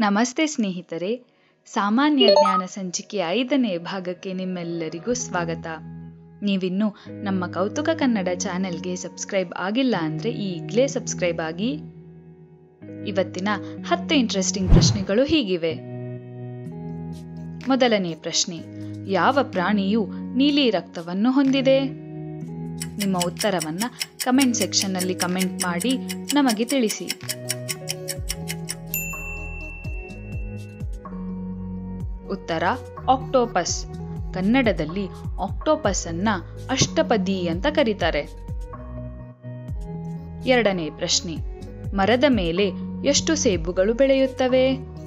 ನಮಸ್ತೆ ಸ್ನೇಹಿತರೆ ಸಾಮಾನ್ಯ ಜ್ಞಾನ ಸಂಚಿಕೆ ಐದನೇ ಭಾಗಕ್ಕೆ ನಿಮ್ಮೆಲ್ಲರಿಗೂ ಸ್ವಾಗತ ನೀವಿನ್ನು ನಮ್ಮ ಕೌತುಕ ಕನ್ನಡ ಚಾನೆಲ್ಗೆ ಸಬ್ಸ್ಕ್ರೈಬ್ ಆಗಿಲ್ಲ ಅಂದ್ರೆ ಈಗಲೇ ಸಬ್ಸ್ಕ್ರೈಬ್ ಆಗಿ ಇವತ್ತಿನ ಹತ್ತು ಇಂಟ್ರೆಸ್ಟಿಂಗ್ ಪ್ರಶ್ನೆಗಳು ಹೀಗಿವೆ ಮೊದಲನೇ ಪ್ರಶ್ನೆ ಯಾವ ಪ್ರಾಣಿಯು ನೀಲಿ ರಕ್ತವನ್ನು ಹೊಂದಿದೆ ನಿಮ್ಮ ಉತ್ತರವನ್ನ ಕಮೆಂಟ್ ಸೆಕ್ಷನ್ನಲ್ಲಿ ಕಮೆಂಟ್ ಮಾಡಿ ನಮಗೆ ತಿಳಿಸಿ ಉತ್ತರ ಆಕ್ಟೋಪಸ್ ಕನ್ನಡದಲ್ಲಿ ಆಕ್ಟೋಪಸ್ ಅನ್ನ ಅಷ್ಟಪದಿ ಅಂತ ಕರೀತಾರೆ ಎರಡನೇ ಪ್ರಶ್ನೆ ಮರದ ಮೇಲೆ ಎಷ್ಟು ಸೇಬುಗಳು ಬೆಳೆಯುತ್ತವೆ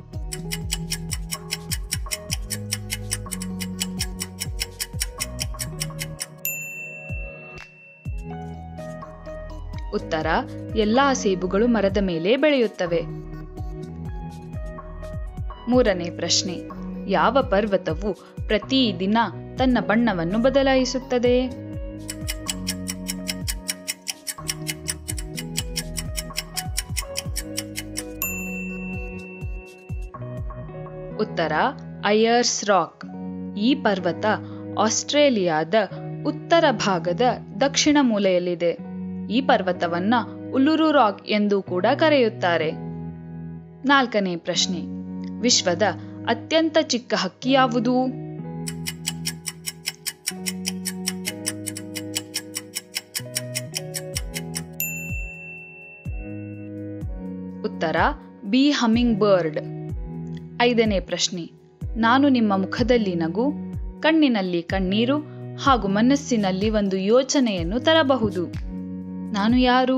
ಉತ್ತರ ಎಲ್ಲಾ ಸೇಬುಗಳು ಮರದ ಮೇಲೆ ಬೆಳೆಯುತ್ತವೆ ಮೂರನೇ ಪ್ರಶ್ನೆ ಯಾವ ಪರ್ವತವು ಪ್ರತಿದಿನ ತನ್ನ ಬಣ್ಣವನ್ನು ಬದಲಾಯಿಸುತ್ತದೆ ಉತ್ತರ ಅಯರ್ಸ್ ರಾಕ್ ಈ ಪರ್ವತ ಆಸ್ಟ್ರೇಲಿಯಾದ ಉತ್ತರ ಭಾಗದ ದಕ್ಷಿಣ ಮೂಲೆಯಲ್ಲಿದೆ ಈ ಪರ್ವತವನ್ನ ಉಲ್ಲುರು ರಾಕ್ ಎಂದು ಕೂಡ ಕರೆಯುತ್ತಾರೆ ನಾಲ್ಕನೇ ಪ್ರಶ್ನೆ ವಿಶ್ವದ ಅತ್ಯಂತ ಚಿಕ್ಕ ಹಕ್ಕಿ ಯಾವುದು ಉತ್ತರ ಬಿ ಹಮ್ಮಿಂಗ್ ಬರ್ಡ್ ಐದನೇ ಪ್ರಶ್ನೆ ನಾನು ನಿಮ್ಮ ಮುಖದಲ್ಲಿ ನಗು ಕಣ್ಣಿನಲ್ಲಿ ಕಣ್ಣೀರು ಹಾಗೂ ಮನಸ್ಸಿನಲ್ಲಿ ಒಂದು ಯೋಚನೆಯನ್ನು ತರಬಹುದು ನಾನು ಯಾರು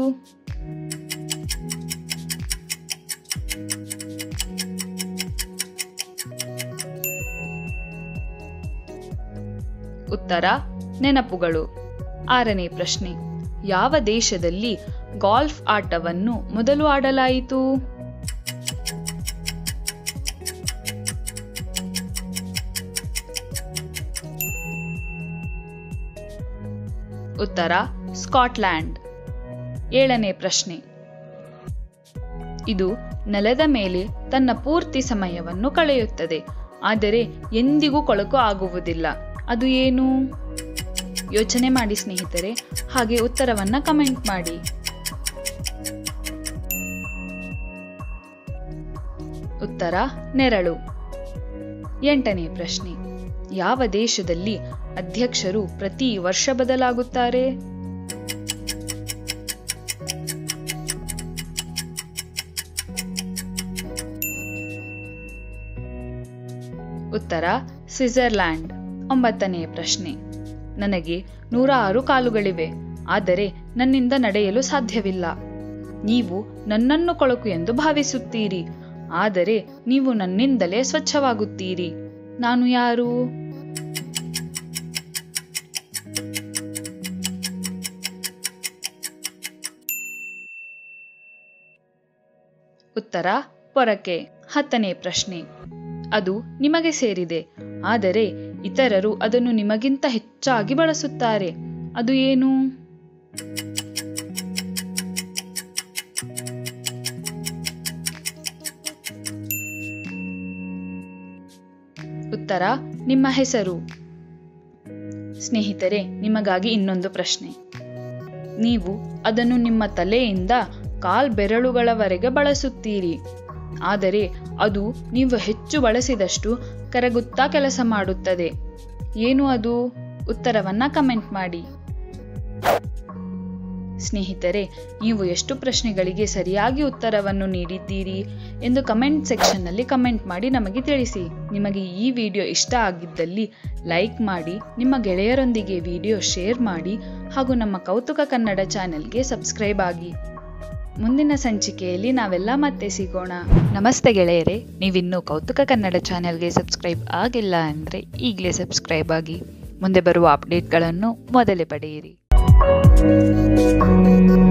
ಉತ್ತರ ನೆನಪುಗಳು ಆರನೇ ಪ್ರಶ್ನೆ ಯಾವ ದೇಶದಲ್ಲಿ ಗಾಲ್ಫ್ ಆಟವನ್ನು ಮೊದಲು ಆಡಲಾಯಿತು ಉತ್ತರ ಸ್ಕಾಟ್ಲ್ಯಾಂಡ್ ಏಳನೇ ಪ್ರಶ್ನೆ ಇದು ನೆಲದ ಮೇಲೆ ತನ್ನ ಪೂರ್ತಿ ಸಮಯವನ್ನು ಕಳೆಯುತ್ತದೆ ಆದರೆ ಎಂದಿಗೂ ಕೊಳಕು ಆಗುವುದಿಲ್ಲ ಅದು ಏನು ಯೋಚನೆ ಮಾಡಿ ಸ್ನೇಹಿತರೆ ಹಾಗೆ ಉತ್ತರವನ್ನ ಕಮೆಂಟ್ ಮಾಡಿ ಉತ್ತರ ನೆರಳು ಎಂಟನೇ ಪ್ರಶ್ನೆ ಯಾವ ದೇಶದಲ್ಲಿ ಅಧ್ಯಕ್ಷರು ಪ್ರತಿ ವರ್ಷ ಬದಲಾಗುತ್ತಾರೆ ಉತ್ತರ ಸ್ವಿಟ್ಜರ್ಲ್ಯಾಂಡ್ ಒಂಬತ್ತನೇ ಪ್ರಶ್ನೆ ನನಗೆ ನೂರ ಆರು ಕಾಲುಗಳಿವೆ ಆದರೆ ನನ್ನಿಂದ ನಡೆಯಲು ಸಾಧ್ಯವಿಲ್ಲ ನೀವು ನನ್ನನ್ನು ಕೊಳಕು ಎಂದು ಭಾವಿಸುತ್ತೀರಿ ಆದರೆ ನೀವು ನನ್ನಿಂದಲೇ ಸ್ವಚ್ಛವಾಗುತ್ತೀರಿ ನಾನು ಯಾರು ಉತ್ತರ ಪೊರಕೆ ಹತ್ತನೇ ಪ್ರಶ್ನೆ ಅದು ನಿಮಗೆ ಸೇರಿದೆ ಆದರೆ ಇತರರು ಅದನ್ನು ನಿಮಗಿಂತ ಹೆಚ್ಚಾಗಿ ಬಳಸುತ್ತಾರೆ ಅದು ಏನು ಉತ್ತರ ನಿಮ್ಮ ಹೆಸರು ಸ್ನೇಹಿತರೆ ನಿಮಗಾಗಿ ಇನ್ನೊಂದು ಪ್ರಶ್ನೆ ನೀವು ಅದನ್ನು ನಿಮ್ಮ ತಲೆಯಿಂದ ಕಾಲ್ ಬೆರಳುಗಳವರೆಗೆ ಬಳಸುತ್ತೀರಿ ಆದರೆ ಅದು ನೀವು ಹೆಚ್ಚು ಬಳಸಿದಷ್ಟು ಕರಗುತ್ತಾ ಕೆಲಸ ಮಾಡುತ್ತದೆ ಏನು ಅದು ಉತ್ತರವನ್ನ ಕಮೆಂಟ್ ಮಾಡಿ ಸ್ನೇಹಿತರೆ ನೀವು ಎಷ್ಟು ಪ್ರಶ್ನೆಗಳಿಗೆ ಸರಿಯಾಗಿ ಉತ್ತರವನ್ನು ನೀಡಿದ್ದೀರಿ ಎಂದು ಕಮೆಂಟ್ ಸೆಕ್ಷನ್ನಲ್ಲಿ ಕಮೆಂಟ್ ಮಾಡಿ ನಮಗೆ ತಿಳಿಸಿ ನಿಮಗೆ ಈ ವಿಡಿಯೋ ಇಷ್ಟ ಆಗಿದ್ದಲ್ಲಿ ಲೈಕ್ ಮಾಡಿ ನಿಮ್ಮ ಗೆಳೆಯರೊಂದಿಗೆ ವಿಡಿಯೋ ಶೇರ್ ಮಾಡಿ ಹಾಗೂ ನಮ್ಮ ಕೌತುಕ ಕನ್ನಡ ಚಾನೆಲ್ಗೆ ಸಬ್ಸ್ಕ್ರೈಬ್ ಆಗಿ ಮುಂದಿನ ಸಂಚಿಕೆಯಲ್ಲಿ ನಾವೆಲ್ಲ ಮತ್ತೆ ಸಿಗೋಣ ನಮಸ್ತೆ ಗೆಳೆಯರೆ ನೀವಿನ್ನೂ ಕೌತುಕ ಕನ್ನಡ ಚಾನೆಲ್ಗೆ ಸಬ್ಸ್ಕ್ರೈಬ್ ಆಗಿಲ್ಲ ಅಂದರೆ ಈಗಲೇ ಸಬ್ಸ್ಕ್ರೈಬ್ ಆಗಿ ಮುಂದೆ ಬರುವ ಅಪ್ಡೇಟ್ಗಳನ್ನು ಮೊದಲೇ ಪಡೆಯಿರಿ